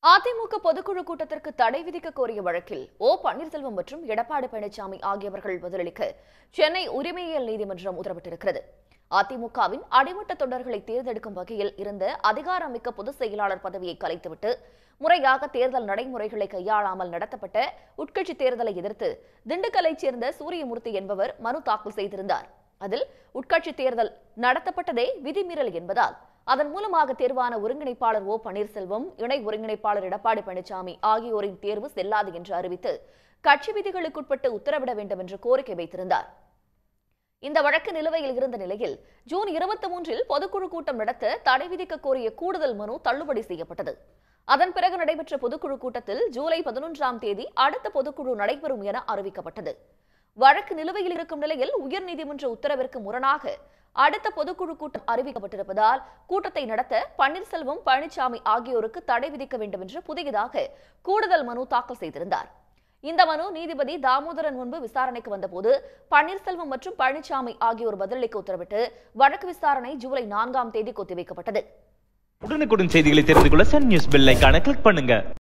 அதிமுக பொதுக்குழு கூட்டத்திற்கு தடை விதிக்க கோரிய வழக்கில் ஓ பன்னீர்செல்வம் மற்றும் எடப்பாடி பழனிசாமி ஆகியவர்கள் பதிலளிக்க சென்னை உரிமையியல் நீதிமன்றம் உத்தரவிட்டிருக்கிறது அதிமுகவின் அடிமட்ட தொண்டர்களை தேர்ந்தெடுக்கும் வகையில் இருந்த அதிகாரமிக்க பொதுச் செயலாளர் பதவியை கலைத்துவிட்டு முறையாக தேர்தல் நடைமுறைகளை கையாளாமல் நடத்தப்பட்ட உட்கட்சி தேர்தலை எதிர்த்து திண்டுக்கல்லைச் சேர்ந்த சூரியமூர்த்தி என்பவர் மனு தாக்கல் செய்திருந்தார் அதில் உட்கட்சி தேர்தல் நடத்தப்பட்டதே விதிமீறல் என்பதால் அதன் மூலமாக தேர்வான ஒருங்கிணைப்பாளர் ஓ பன்னீர்செல்வம் இணை ஒருங்கிணைப்பாளர் எடப்பாடி பழனிசாமி ஆகியோரின் தேர்வு செல்லாது என்று அறிவித்து கட்சி விதிகளுக்குட்பட்டு உத்தரவிட வேண்டும் என்று கோரிக்கை வைத்திருந்தார் இந்த வழக்கு நிலுவையில் இருந்த நிலையில் ஜூன் இருபத்தி மூன்றில் பொதுக்குழு கூட்டம் நடத்த தடை விதிக்க கோரிய கூடுதல் மனு தள்ளுபடி செய்யப்பட்டது அதன் பிறகு நடைபெற்ற பொதுக்குழு கூட்டத்தில் ஜூலை பதினொன்றாம் தேதி அடுத்த பொதுக்குழு நடைபெறும் என அறிவிக்கப்பட்டது வழக்கு நிலுவையில் இருக்கும் நிலையில் உயர்நீதிமன்ற உத்தரவிற்கு முரணாக அடுத்த பொதுக்குழு கூட்டம் அறிவிக்கப்பட்டிருப்பதால் கூட்டத்தை நடத்த பன்னீர்செல்வம் பழனிசாமி ஆகியோருக்கு தடை விதிக்க வேண்டும் என்று புதியதாக கூடுதல் மனு தாக்கல் செய்திருந்தார் இந்த மனு நீதிபதி தாமோதரன் முன்பு விசாரணைக்கு வந்தபோது பன்னீர்செல்வம் மற்றும் பழனிசாமி ஆகியோர் பதிலளிக்க உத்தரவிட்டு வழக்கு விசாரணை ஜூலை நான்காம் தேதி ஒத்திவைக்கப்பட்டது உடனுக்குடன் செய்திகளை தெரிந்து கொள்ள சன் நியூஸ் பெல் ஐகானை கிளிக் பண்ணுங்க